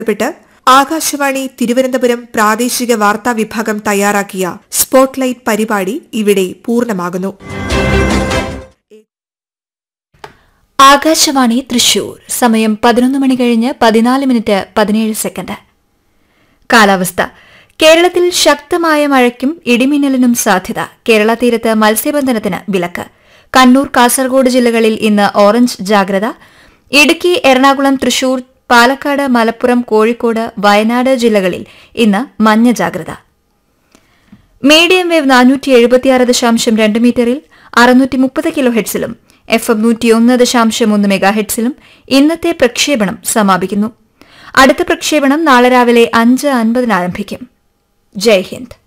ബന്ധപ്പെട്ട് ആകാശവാണി തിരുവനന്തപുരം പ്രാദേശിക വാർത്താ വിഭാഗം തയ്യാറാക്കിയ സ്പോട്ട്ലൈറ്റ് പരിപാടി ഇവിടെ പൂർണ്ണമാകുന്നു ആകാശവാണി തൃശൂർ സമയം പതിനൊന്ന് മണി കഴിഞ്ഞ് പതിനാല് മിനിറ്റ് പതിനേഴ് സെക്കൻഡ് കാലാവസ്ഥ കേരളത്തിൽ ശക്തമായ മഴയ്ക്കും ഇടിമിന്നലിനും സാധ്യത കേരള തീരത്ത് മത്സ്യബന്ധനത്തിന് വിലക്ക് കണ്ണൂർ കാസർഗോഡ് ജില്ലകളിൽ ഇന്ന് ഓറഞ്ച് ജാഗ്രത ഇടുക്കി എറണാകുളം തൃശൂർ പാലക്കാട് മലപ്പുറം കോഴിക്കോട് വയനാട് ജില്ലകളിൽ ഇന്ന് മഞ്ഞ ജാഗ്രത മീഡിയം വേവ് നാനൂറ്റി എഴുപത്തിയാറ് ദശാംശം രണ്ട് മീറ്ററിൽ അറുന്നൂറ്റി മുപ്പത് കിലോ ഹെഡ്സിലും എഫ് എം നൂറ്റിയൊന്ന് ദശാംശം ഒന്ന് മെഗാ ഹെഡ്സിലും ഇന്നത്തെ പ്രക്ഷേപണം സമാപിക്കുന്നു അടുത്ത പ്രക്ഷേപണം നാളെ രാവിലെ അഞ്ച് അൻപതിന് ആരംഭിക്കും ജയ് ഹിന്ദ്